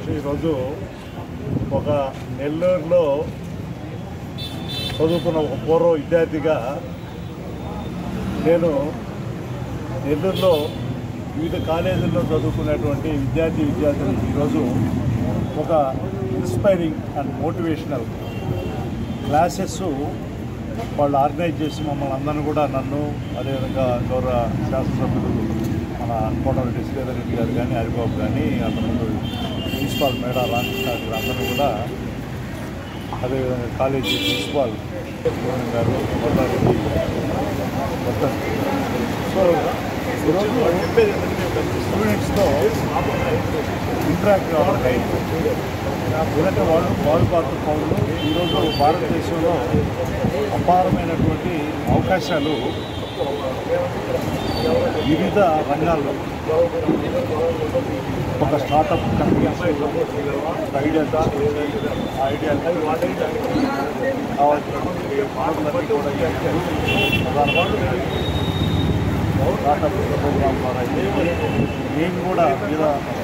సంతోషం ఈరోజు ఒక నెల్లూరులో చదువుకున్న ఒక పూర్వ విద్యార్థిగా నేను నెల్లూరులో వివిధ కాలేజీల్లో చదువుకున్నటువంటి విద్యార్థి విద్యార్థులకు ఈరోజు ఒక ఇన్స్పైరింగ్ అండ్ మోటివేషనల్ క్లాసెస్ వాళ్ళు ఆర్గనైజ్ చేసి మమ్మల్ని అందరిని కూడా నన్ను అదేవిధంగా గౌరవ శాసనసభ్యులు మన కోటరెడ్డి శ్రీధర్ రెడ్డి గారు కానీ హరిబాబు కానీ అంతకుముందు ప్రిన్సిపాల్ మేడా రామకృష్ణ గారు అందరూ కూడా అదేవిధంగా కాలేజీ ప్రిన్సిపాల్ గోవింద్ గారు కొట్టారెడ్డి మొత్తం సో ఈరోజు స్టూడెంట్స్తో ఇంటరాక్ట్ కావడం అయింది ఎందుకంటే వాళ్ళు వాళ్ళు పాత్ర పౌరులు ఈరోజు భారతదేశంలో అపారమైనటువంటి అవకాశాలు వివిధ రంగాల్లో ఒక స్టార్టప్ కంపెనీస్ ఐడియా ఐడియా కావాల్సినటువంటి మార్పులన్నీ కూడా ఇచ్చారు. ప్రధానమంత్రి స్టార్టప్ ప్రోగ్రామ్ ద్వారా అయితే నేను కూడా మీద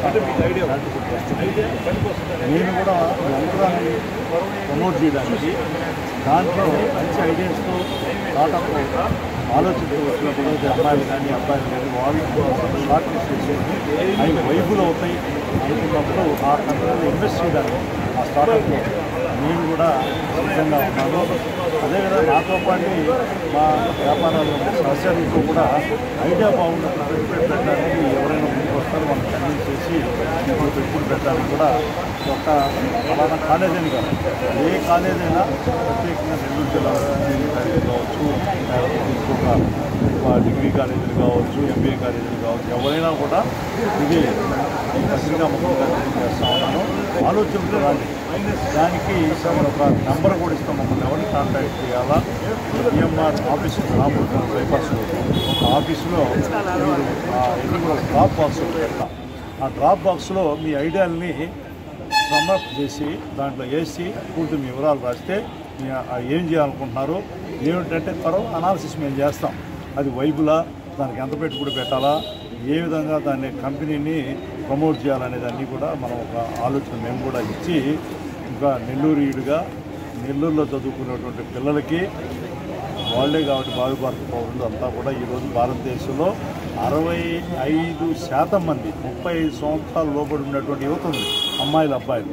నేను కూడా ఈ యంత్రాన్ని ప్రమోట్ చేయడానికి దాంట్లో మంచి ఐడియాస్తో స్టార్టప్ ఆలోచనతో వచ్చినప్పుడు అది అమ్మాయిలు కానీ అబ్బాయిలు కానీ వాళ్ళు షార్ట్ లిస్ట్ చేసేసి అవి వైపులు అవుతాయి అనుకున్నప్పుడు ఆ కంపెనీలో ఇన్వెస్ట్ చేయడానికి ఆ స్టార్టప్లో నేను కూడా సిద్ధంగా ఉన్నాను అదేవిధంగా నాతో పాటు మా వ్యాపారాలు సహచరులతో కూడా ఐడియా బాగున్నప్పుడు పెట్టుబడి పెట్టడానికి ఎవరైనా ముందుకు వస్తారో మనం కన్విన్స్ చేసి ఇప్పుడు పెట్టుబడి పెట్టడానికి కూడా ఒక ఫలానా కాలేజ్ అని కాదు ఏ కాలేజ్ అయినా ప్రత్యేకంగా నెల్లూరు జిల్లా ఇంజనీరింగ్ కాలేజ్ కావచ్చు లేకపోతే ఇంకొక ఒక డిగ్రీ కాలేజీలు కావచ్చు ఎంబీఏ కాలేజీలు కావచ్చు ఎవరైనా కూడా ఇది ఈ పత్రికా ముఖ్యంగా తెలియజేస్తా ఉన్నాను ఆలోచనలు రాండి దానికి మనం ఒక నంబర్ కూడా ఇస్తాం మమ్మల్ని ఎవరిని కాంటాక్ట్ చేయాలా ఈఎంఆర్ ఆఫీస్ రామూర్ బైపాస్లో ఆ ఆఫీసులో మీరు ఆ ఎన్ని కూడా డ్రాప్ బాక్స్ పెడతాం ఆ డ్రాప్ బాక్స్లో మీ ఐడియాలని సమర్ప్ చేసి దాంట్లో వేసి పూర్తి మీ వివరాలు రాస్తే మీ ఆ ఏం చేయాలనుకుంటున్నారు ఏమిటంటే త్వరగా అనాలిసిస్ మేము చేస్తాం అది వైబులా దానికి ఎంత పెట్టుబడి పెట్టాలా ఏ విధంగా దాన్ని కంపెనీని ప్రమోట్ చేయాలనే దాన్ని కూడా మనం ఒక ఆలోచన మేము కూడా ఇచ్చి ఇంకా నెల్లూరుయుడిగా నెల్లూరులో చదువుకున్నటువంటి పిల్లలకి వాళ్ళే కాబట్టి భావి భారత పౌరులు అంతా కూడా ఈరోజు భారతదేశంలో అరవై ఐదు శాతం మంది ముప్పై ఐదు సంవత్సరాల లోబడి ఉన్నటువంటి యువత ఉంది అమ్మాయిలు అబ్బాయిలు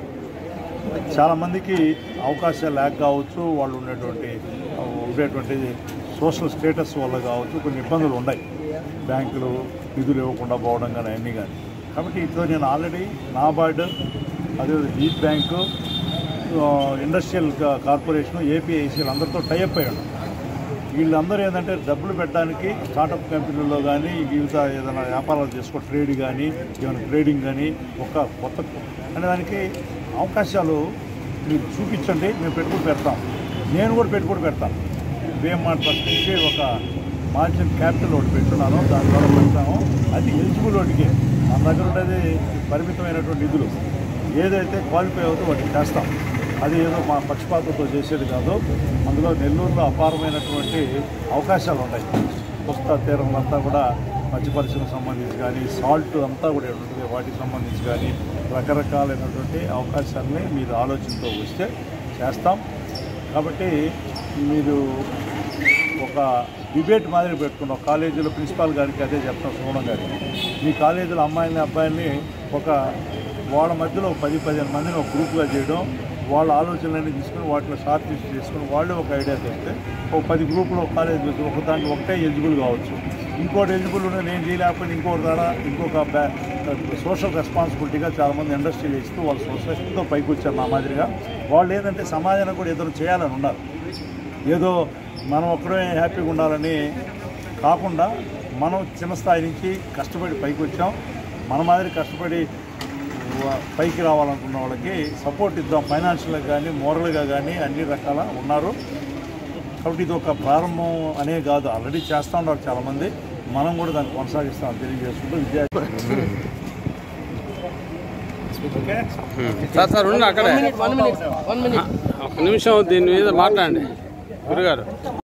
చాలామందికి అవకాశాలు లేక కావచ్చు వాళ్ళు ఉండేటువంటి ఉండేటువంటి సోషల్ స్టేటస్ వల్ల కావచ్చు కొన్ని ఇబ్బందులు ఉన్నాయి బ్యాంకులు నిధులు ఇవ్వకుండా పోవడం కానీ అన్నీ కానీ కాబట్టి ఇప్పుడు నేను ఆల్రెడీ నాబార్డ్ అదే లీడ్ బ్యాంకు ఆ, ఇండస్ట్రియల్ కా- కార్పొరేషన్ ఏపీఐసీలు అందరితో టైఅప్ అయ్యాడు వీళ్ళందరూ ఏంటంటే డబ్బులు పెట్టడానికి స్టార్టప్ కంపెనీల్లో కానీ వివిధ ఏదైనా వ్యాపారాలు చేసుకో ట్రేడ్ కానీ ఏమైనా ట్రేడింగ్ కానీ ఒక కొత్త అనే దానికి అవకాశాలు మీరు చూపించండి మేము పెట్టుబడి పెడతాం నేను కూడా పెట్టుబడి పెడతాను వేమార్ట్ ఫస్ట్ నుంచి ఒక మార్జిన్ క్యాపిటల్ ఒకటి పెట్టున్నాను దాని ద్వారా పెడతాము అది ఎలిజిబుల్ వాటికి మన దగ్గర ఉండేది పరిమితమైనటువంటి నిధులు ఏదైతే క్వాలిఫై అవుతుందో వాటికి చేస్తాం అది ఏదో మా పక్షపాతంతో చేసేది కాదు అందులో నెల్లూరులో అపారమైనటువంటి అవకాశాలు ఉన్నాయి పుస్తా తీరం అంతా కూడా మత్స్య పరిశ్రమకు సంబంధించి కానీ సాల్ట్ అంతా కూడా ఇక్కడ ఉంటుంది వాటికి సంబంధించి కానీ రకరకాలైనటువంటి అవకాశాలని మీరు ఆలోచనతో వస్తే చేస్తాం కాబట్టి మీరు ఒక డిబేట్ మాదిరి పెట్టుకున్నాం కాలేజీలో ప్రిన్సిపాల్ గారికి అదే చెప్తాం సోనం గారికి మీ కాలేజీలో అమ్మాయిలని అబ్బాయిల్ని ఒక వాళ్ళ మధ్యలో ఒక పది పదిహేను మందిని ఒక గ్రూప్గా చేయడం వాళ్ళ ఆలోచనలన్నీ తీసుకుని వాటిలో షార్ట్ లిస్ట్ చేసుకుని వాళ్ళే ఒక ఐడియా తెస్తే ఒక పది గ్రూపులు ఒక కాలేజ్ పెట్టి ఒక దాంట్లో ఒకటే ఎలిజిబుల్ కావచ్చు ఇంకోటి ఎలిజిబుల్ ఉన్న నేను చేయలేకపోతే ఇంకోటి ద్వారా ఇంకొక బ్యా సోషల్ రెస్పాన్సిబిలిటీగా చాలామంది ఇండస్ట్రీలు ఇస్తూ వాళ్ళ సొసైటీతో పైకి వచ్చారు నా మాదిరిగా వాళ్ళు ఏంటంటే సమాజానికి కూడా ఏదైనా చేయాలని ఉన్నారు ఏదో మనం ఒక్కడే హ్యాపీగా ఉండాలని కాకుండా మనం చిన్న స్థాయి నుంచి కష్టపడి పైకి వచ్చాం మన మాదిరి కష్టపడి వ- పైకి రావాలనుకున్న వాళ్ళకి సపోర్ట్ ఇద్దాం ఫైనాన్షియల్గా కానీ మోరల్గా కానీ అన్ని రకాల ఉన్నారు కాబట్టి ఇది ఒక ప్రారంభం అనే కాదు ఆల్రెడీ చేస్తూ ఉన్నారు చాలామంది మనం కూడా దాన్ని కొనసాగిస్తామని తెలియజేసుకుంటూ విద్యార్థి ఓకే సార్ సార్ ఉండండి అక్కడే వన్ మినిట్ వన్ మినిట్ ఒక నిమిషం దీని మీద మాట్లాడండి గురుగారు